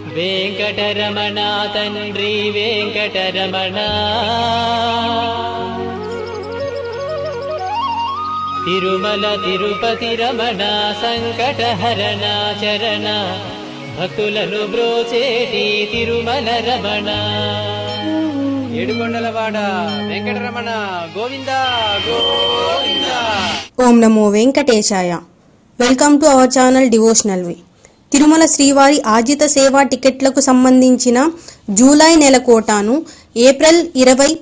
వెంకటరమణ తండ్రి వెంకటరమణ తిరుమల తిరుపతి రమణ సంకటహరణ చరణ భక్తులను బ్రోచేటి తిరుమల రమణ ఏడుకొండలవాడ వెంకటరమణ గోవింద గోవింద ఓం నమో వెంకటేశాయ welcome to our channel devotional way Tirumala శ్రీవారి ఆర్జిత సేవా టికెట్లకు సంబంధించిన జూలై నెల కోటాను ఏప్రిల్ ఇరవై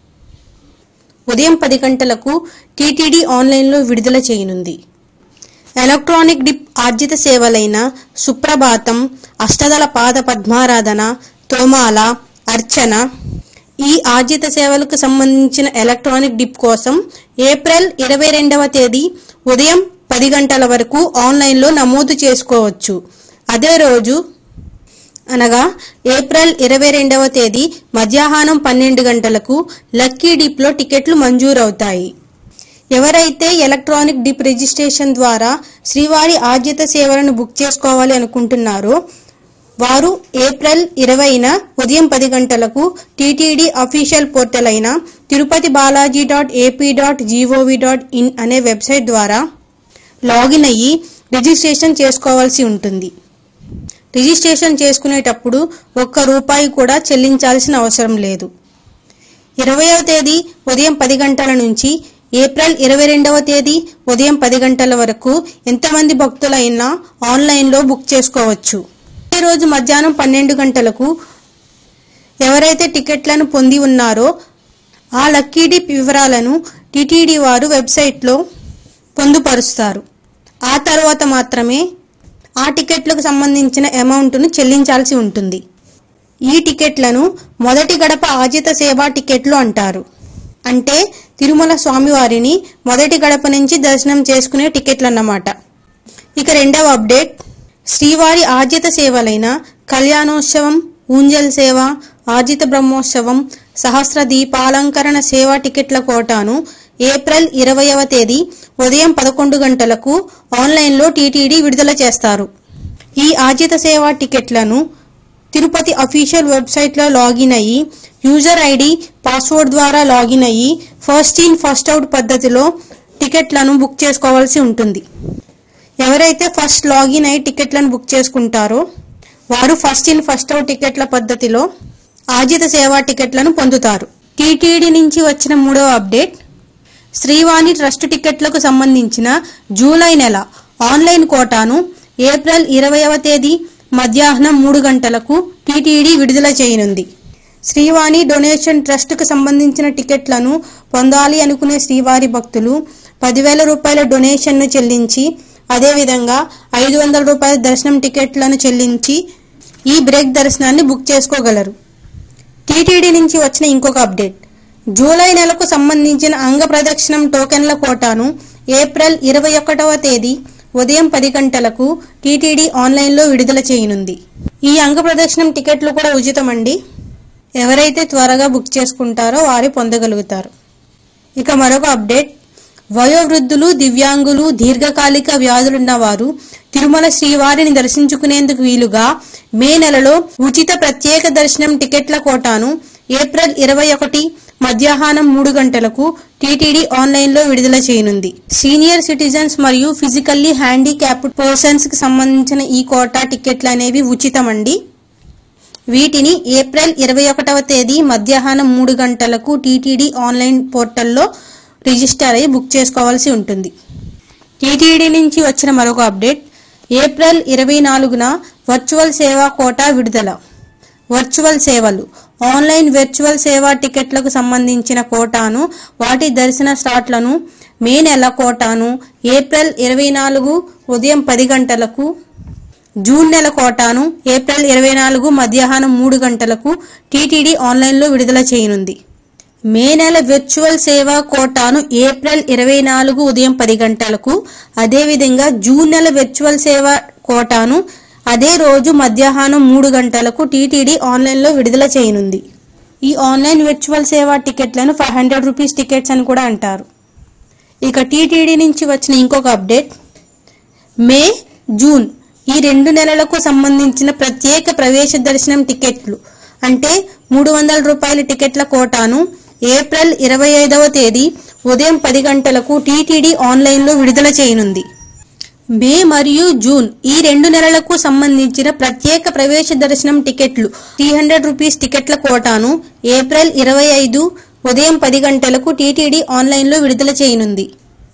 ఉదయం పది గంటలకు టీటీడీ ఆన్లైన్లో విడుదల చేయనుంది ఎలక్ట్రానిక్ డిప్ ఆర్జిత సేవలైన సుప్రభాతం అష్టదళ పాద పద్మారాధన తోమాల అర్చన ఈ ఆర్జిత సేవలకు సంబంధించిన ఎలక్ట్రానిక్ డిప్ కోసం ఏప్రిల్ ఇరవై రెండవ తేదీ ఉదయం పది గంటల వరకు ఆన్లైన్లో నమోదు చేసుకోవచ్చు అదే రోజు అనగా ఏప్రిల్ ఇరవై రెండవ తేదీ మధ్యాహ్నం పన్నెండు గంటలకు లక్కీ డిప్లో టికెట్లు మంజూరవుతాయి ఎవరైతే ఎలక్ట్రానిక్ డిప్ రిజిస్ట్రేషన్ ద్వారా శ్రీవారి ఆర్జిత సేవలను బుక్ చేసుకోవాలి అనుకుంటున్నారో వారు ఏప్రిల్ ఇరవైన ఉదయం పది గంటలకు టీటీడీ అఫీషియల్ పోర్టల్ అయిన Tirupati Balaji dot AP dot G O V dot in అనే వెబ్సైట్ ద్వారా లాగిన్ అయ్యి రిజిస్ట్రేషన్ చేసుకోవాల్సి ఉంటుంది రిజిస్ట్రేషన్ చేసుకునేటప్పుడు ఒక్క రూపాయి కూడా చెల్లించాల్సిన అవసరం లేదు ఇరవయవ తేదీ ఉదయం పది గంటల నుంచి ఏప్రిల్ ఇరవై రెండవ తేదీ ఉదయం పది గంటల వరకు ఎంతమంది భక్తులైనా ఆన్లైన్లో బుక్ చేసుకోవచ్చు ఈ రోజు మధ్యాహ్నం పన్నెండు గంటలకు ఎవరైతే టికెట్లను పొంది ఉన్నారో ఆ లక్కీ డిప్ వివరాలను టిటిడి వారు వెబ్సైట్లో పొందుపరుస్తారు ఆ తర్వాత మాత్రమే ఆ టికెట్లకు సంబంధించిన అమౌంట్ను చెల్లించాల్సి ఉంటుంది ఈ టికెట్లను మొదటి గడప ఆజిత సేవా టికెట్లు అంటారు అంటే తిరుమల స్వామివారిని మొదటి గడప నుంచి దర్శనం చేసుకునే టికెట్లు అన్నమాట ఇక రెండవ అప్డేట్ శ్రీవారి ఆర్జిత సేవలైన కళ్యాణోత్సవం ఊంజల్ సేవ ఆర్జిత బ్రహ్మోత్సవం సహస్ర దీపాలంకరణ సేవా టికెట్ల కోటాను ఏప్రిల్ ఇరవయవ తేదీ ఉదయం పదకొండు గంటలకు ఆన్లైన్లో టీటీడీ విడుదల చేస్తారు ఈ ఆర్జిత సేవా టికెట్లను తిరుపతి అఫీషియల్ వెబ్సైట్లో లాగిన్ అయ్యి యూజర్ ఐడి పాస్వర్డ్ ద్వారా లాగిన్ అయ్యి ఫస్ట్ ఇన్ ఫస్ట్ అవుట్ పద్ధతిలో టికెట్లను బుక్ చేసుకోవాల్సి ఉంటుంది ఎవరైతే ఫస్ట్ లాగిన్ అయ్యి టికెట్లను బుక్ చేసుకుంటారో వారు ఫస్ట్ ఇన్ ఫస్ట్ అవుట్ టికెట్ల పద్ధతిలో ఆజిత సేవా టికెట్లను పొందుతారు టీటీడీ నుంచి వచ్చిన మూడవ అప్డేట్ శ్రీవాణి ట్రస్ట్ టికెట్లకు సంబంధించిన జూలై నెల ఆన్లైన్ కోటాను ఏప్రిల్ ఇరవైవ తేదీ మధ్యాహ్నం మూడు గంటలకు టీటీడీ విడుదల చేయనుంది శ్రీవాణి డొనేషన్ ట్రస్ట్కు సంబంధించిన టికెట్లను పొందాలి అనుకునే శ్రీవారి భక్తులు పదివేల రూపాయల డొనేషన్ను చెల్లించి అదేవిధంగా ఐదు వందల రూపాయల దర్శనం టికెట్లను చెల్లించి ఈ బ్రేక్ దర్శనాన్ని బుక్ చేసుకోగలరు టీటీడీ నుంచి వచ్చిన ఇంకొక అప్డేట్ జూలై నెలకు సంబంధించిన అంగ ప్రదక్షిణం టోకెన్ల కోటాను ఏప్రిల్ ఇరవై ఒకటవ తేదీ ఉదయం పది గంటలకు టీటీడీ ఆన్లైన్లో విడుదల చేయనుంది ఈ అంగ ప్రదక్షిణం టికెట్లు కూడా ఉచితమండి ఎవరైతే త్వరగా బుక్ చేసుకుంటారో వారు పొందగలుగుతారు ఇక మరొక అప్డేట్ వయోవృద్ధులు దివ్యాంగులు దీర్ఘకాలిక వ్యాధులున్న వారు తిరుమల శ్రీవారిని దర్శించుకునేందుకు వీలుగా మే నెలలో ఉచిత ప్రత్యేక దర్శనం టికెట్ల కోటాను ఏప్రిల్ ఇరవై ఒకటి మధ్యాహ్నం మూడు గంటలకు టీటీడీ ఆన్లైన్లో విడుదల చేయనుంది సీనియర్ సిటిజన్స్ మరియు ఫిజికల్లీ హ్యాండిక్యాప్డ్ పర్సన్స్ కి సంబంధించిన ఈ కోటా టికెట్లు అనేవి ఉచితమండి వీటిని ఏప్రిల్ ఇరవై ఒకటవ తేదీ మధ్యాహ్నం మూడు గంటలకు టీటీడీ ఆన్లైన్ పోర్టల్లో రిజిస్టర్ అయి బుక్ చేసుకోవాల్సి ఉంటుంది టీటీడీ నుంచి వచ్చిన మరొక అప్డేట్ ఏప్రిల్ ఇరవై నాలుగున వర్చువల్ సేవా కోటా విడుదల వర్చువల్ సేవలు ఆన్లైన్ వర్చువల్ సేవా టికెట్లకు సంబంధించిన కోటాను వాటి దర్శన స్లాట్లను మే నెల కోటాను ఏప్రిల్ ఇరవై నాలుగు ఉదయం పది గంటలకు జూన్ నెల కోటాను ఏప్రిల్ ఇరవై నాలుగు మధ్యాహ్నం మూడు గంటలకు టీటీడీ ఆన్లైన్లో విడుదల చేయనుంది మే నెల వర్చువల్ సేవా కోటాను ఏప్రిల్ ఇరవై నాలుగు ఉదయం పది గంటలకు అదేవిధంగా జూన్ నెల వర్చువల్ సేవా కోటాను అదే రోజు మధ్యాహ్నం మూడు గంటలకు టీటీడీ ఆన్లైన్లో విడుదల చేయనుంది ఈ ఆన్లైన్ వర్చువల్ సేవా టికెట్లను ఫైవ్ హండ్రెడ్ రూపీస్ టికెట్స్ అని కూడా అంటారు ఇక టీటీడీ నుంచి వచ్చిన ఇంకొక అప్డేట్ మే జూన్ ఈ రెండు నెలలకు సంబంధించిన ప్రత్యేక ప్రవేశ దర్శనం టికెట్లు అంటే మూడు వందల రూపాయల టికెట్ల కోటాను ఏప్రిల్ ఇరవై ఐదవ తేదీ ఉదయం పది గంటలకు టీటీడీ ఆన్లైన్లో విడుదల చేయనుంది మే మరియు జూన్ ఈ రెండు నెలలకు సంబంధించిన ప్రత్యేక ప్రవేశ దర్శనం టికెట్లు త్రీ హండ్రెడ్ రూపీస్ టికెట్ల కోటాను ఏప్రిల్ ఇరవై ఐదు ఉదయం పది గంటలకు టీటీడీ ఆన్లైన్లో విడుదల చేయనుంది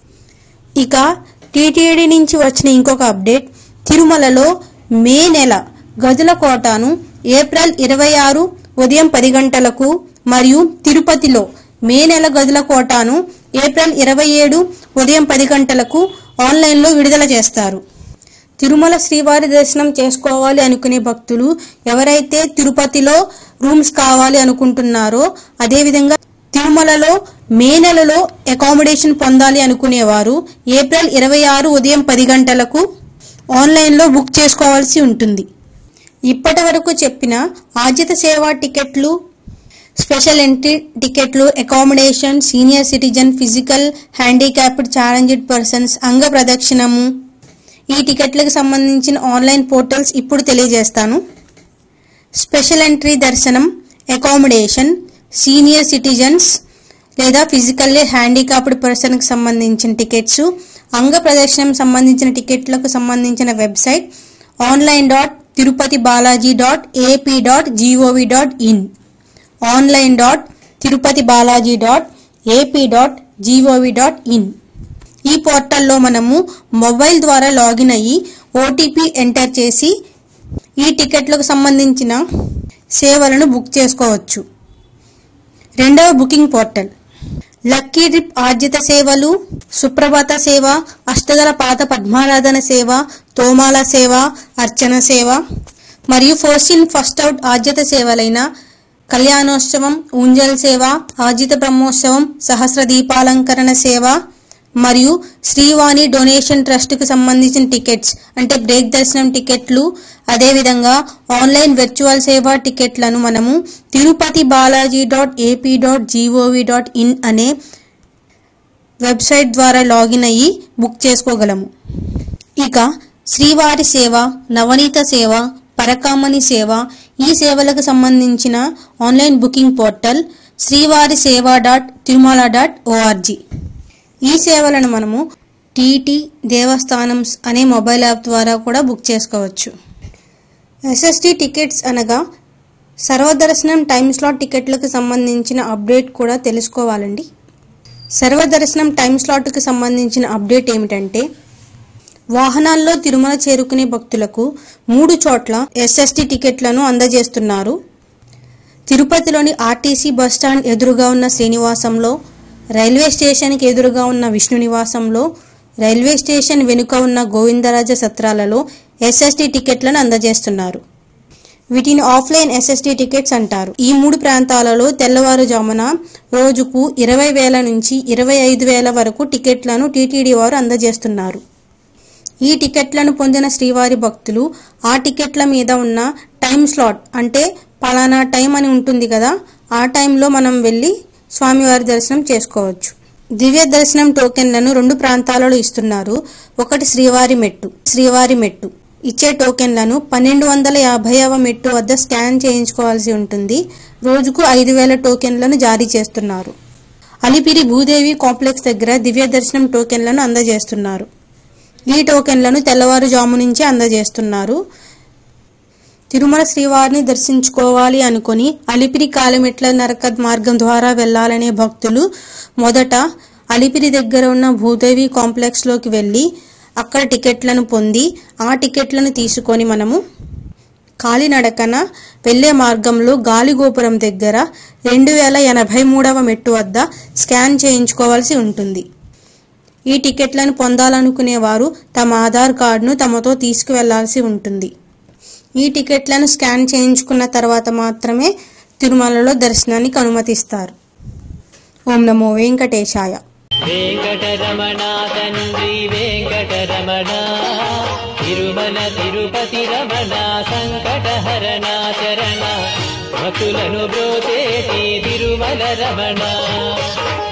ఇక టీటీడీ నుంచి వచ్చిన ఇంకొక అప్డేట్ తిరుమలలో మే నెల గదుల కోటాను ఏప్రిల్ ఇరవై ఆరు ఉదయం పది గంటలకు మరియు తిరుపతిలో మే నెల గదుల కోటాను ఏప్రిల్ ఇరవై ఏడు ఉదయం పది గంటలకు ఆన్లైన్లో విడుదల చేస్తారు తిరుమల శ్రీవారి దర్శనం చేసుకోవాలి అనుకునే భక్తులు ఎవరైతే తిరుపతిలో రూమ్స్ కావాలి అనుకుంటున్నారో అదేవిధంగా తిరుమలలో మే నెలలో అకామిడేషన్ పొందాలి అనుకునేవారు ఏప్రిల్ ఇరవై ఆరు ఉదయం పది గంటలకు ఆన్లైన్లో బుక్ చేసుకోవాల్సి ఉంటుంది ఇప్పటి వరకు చెప్పిన ఆర్జిత సేవా టికెట్లు స్పెషల్ ఎంట్రీ టికెట్లు accommodation senior citizen physical handicapped challenged persons అంగ ప్రదక్షిణము ఈ టికెట్లకు సంబంధించిన ఆన్లైన్ పోర్టల్స్ ఇప్పుడు తెలియజేస్తాను స్పెషల్ ఎంట్రీ దర్శనం అకామిడేషన్ సీనియర్ సిటిజన్స్ లేదా ఫిజికల్లీ హ్యాండిక్యాప్డ్ పర్సన్కి సంబంధించిన టికెట్స్ అంగ ప్రదర్శనం సంబంధించిన టికెట్లకు సంబంధించిన website online dot Tirupati Balaji dot AP dot G O V dot in online dot Tirupati Balaji dot AP dot G O V dot in ఈ పోర్టల్లో మనము మొబైల్ ద్వారా లాగిన్ అయ్యి ఓటీపీ ఎంటర్ చేసి ఈ టికెట్లకు సంబంధించిన సేవలను బుక్ చేసుకోవచ్చు రెండవ బుకింగ్ పోర్టల్ లక్కీ ట్రిప్ ఆర్జిత సేవలు సుప్రభాత సేవ అష్టదల పాత పద్మారాధన సేవ తోమాల సేవ అర్చన సేవ మరియు ఫస్ట్ ఇన్ ఫస్ట్ అవుట్ ఆర్జిత సేవలైన కళ్యాణోత్సవం ఊంజల్ సేవ ఆర్జిత బ్రహ్మోత్సవం సహస్ర దీపాలంకరణ సేవ మరియు శ్రీవాణి డొనేషన్ ట్రస్ట్కు సంబంధించిన టికెట్స్ అంటే బ్రేక్ దర్శనం టికెట్లు అదేవిధంగా ఆన్లైన్ వర్చువల్ సేవా టికెట్లను మనము Tirupati Balaji dot AP dot G O V dot in అనే వెబ్సైట్ ద్వారా లాగిన్ అయ్యి బుక్ చేసుకోగలము ఇక శ్రీవారి సేవ నవనీత సేవ పరకామణి సేవ ఈ సేవలకు సంబంధించిన ఆన్లైన్ బుకింగ్ పోర్టల్ శ్రీవారి సేవ డాట్ తిరుమల డాట్ ఓఆర్జీ ఈ సేవలను మనము టీటీ దేవస్థానమ్స్ అనే మొబైల్ యాప్ ద్వారా కూడా బుక్ చేసుకోవచ్చు ఎస్ఎస్టీ టికెట్స్ అనగా సర్వదర్శనం టైమ్ స్లాట్ టికెట్లకు సంబంధించిన అప్డేట్ కూడా తెలుసుకోవాలండి సర్వదర్శనం టైమ్ స్లాట్కి సంబంధించిన అప్డేట్ ఏమిటంటే వాహనాల్లో తిరుమల చేరుకునే భక్తులకు మూడు చోట్ల ఎస్ఎస్టీ టికెట్లను అందజేస్తున్నారు తిరుపతిలోని ఆర్టీసీ బస్టాండ్ ఎదురుగా ఉన్న శ్రీనివాసంలో రైల్వే స్టేషన్కి ఎదురుగా ఉన్న విష్ణు నివాసంలో రైల్వే స్టేషన్ వెనుక ఉన్న గోవిందరాజ సత్రాలలో ఎస్ఎస్టీ టికెట్లను అందజేస్తున్నారు వీటిని ఆఫ్లైన్ ఎస్ఎస్టీ టికెట్స్ అంటారు ఈ మూడు ప్రాంతాలలో తెల్లవారుజామున రోజుకు ఇరవై వేల నుంచి ఇరవై ఐదు వేల వరకు టికెట్లను టీటీడీ వారు అందజేస్తున్నారు ఈ టికెట్లను పొందిన శ్రీవారి భక్తులు ఆ టికెట్ల మీద ఉన్న టైం స్లాట్ అంటే పలానా టైం అని ఉంటుంది కదా ఆ టైంలో మనం వెళ్ళి స్వామివారి దర్శనం చేసుకోవచ్చు దివ్య దర్శనం టోకెన్లను రెండు ప్రాంతాలలో ఇస్తున్నారు ఒకటి శ్రీవారి మెట్టు శ్రీవారి మెట్టు ఇచ్చే టోకెన్లను పన్నెండు వందల యాభైవ మెట్టు వద్ద స్కాన్ చేయించుకోవాల్సి ఉంటుంది రోజుకు ఐదు వేల టోకెన్లను జారీ చేస్తున్నారు అలిపిరి భూదేవి కాంప్లెక్స్ దగ్గర దివ్య దర్శనం టోకెన్లను అందజేస్తున్నారు ఈ టోకెన్లను తెల్లవారుజాము నుంచే అందజేస్తున్నారు తిరుమల శ్రీవారిని దర్శించుకోవాలి అనుకుని అలిపిరి కాలిమెట్ల నరక మార్గం ద్వారా వెళ్లాలనే భక్తులు మొదట అలిపిరి దగ్గర ఉన్న భూదేవి కాంప్లెక్స్ లోకి వెళ్లి అక్కడ టికెట్లను పొంది ఆ టికెట్లను తీసుకొని మనము కాలినడకన వెళ్లే మార్గంలో గాలిగోపురం దగ్గర రెండు వేల ఎనభై మూడవ మెట్టు వద్ద స్కాన్ చేయించుకోవాల్సి ఉంటుంది ఈ టికెట్లను పొందాలనుకునే వారు తమ ఆధార్ కార్డును తమతో తీసుకువెళ్లాల్సి ఉంటుంది ఈ టికెట్లను స్కాన్ చేయించుకున్న తర్వాత మాత్రమే తిరుమలలో దర్శనానికి అనుమతిస్తారు ఓం నమో వెంకటేశాయ వెంకటరమణ తండ్రి వెంకటరమణ తిరుమల తిరుపతి రమణ సంకటహరణ చరణ భక్తులను బ్రోచేటి తిరుమల రమణ